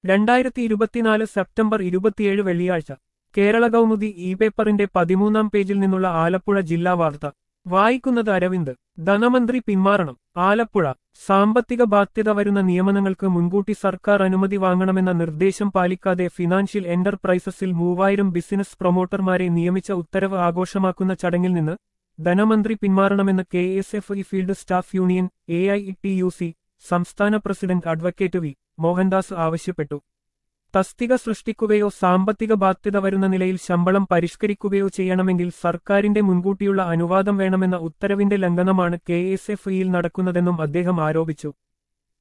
രണ്ടായിരത്തി ഇരുപത്തിനാല് സെപ്റ്റംബർ ഇരുപത്തിയേഴ് വെള്ളിയാഴ്ച കേരള കൗമുദി ഇ പേപ്പറിന്റെ പതിമൂന്നാം പേജിൽ നിന്നുള്ള ആലപ്പുഴ ജില്ലാ വാർത്ത വായിക്കുന്നത് അരവിന്ദ് ധനമന്ത്രി പിന്മാറണം ആലപ്പുഴ സാമ്പത്തിക ബാധ്യത വരുന്ന നിയമനങ്ങൾക്ക് മുൻകൂട്ടി സർക്കാർ അനുമതി വാങ്ങണമെന്ന നിർദ്ദേശം പാലിക്കാതെ ഫിനാൻഷ്യൽ എന്റർപ്രൈസസിൽ മൂവായിരം ബിസിനസ് പ്രൊമോട്ടർമാരെ നിയമിച്ച ഉത്തരവ് ആഘോഷമാക്കുന്ന ചടങ്ങിൽ നിന്ന് ധനമന്ത്രി പിന്മാറണമെന്ന് K S F E field staff union A I T U C സംസ്ഥാന പ്രസിഡന്റ് അഡ്വക്കേറ്റ് വി മോഹൻദാസ് ആവശ്യപ്പെട്ടു തസ്തിക സൃഷ്ടിക്കുകയോ സാമ്പത്തിക ബാധ്യത വരുന്ന നിലയിൽ ശമ്പളം പരിഷ്കരിക്കുകയോ ചെയ്യണമെങ്കിൽ സർക്കാരിന്റെ മുൻകൂട്ടിയുള്ള അനുവാദം വേണമെന്ന ഉത്തരവിന്റെ ലംഘനമാണ് കെ എസ് എഫ് ഇയിൽ നടക്കുന്നതെന്നും അദ്ദേഹം ആരോപിച്ചു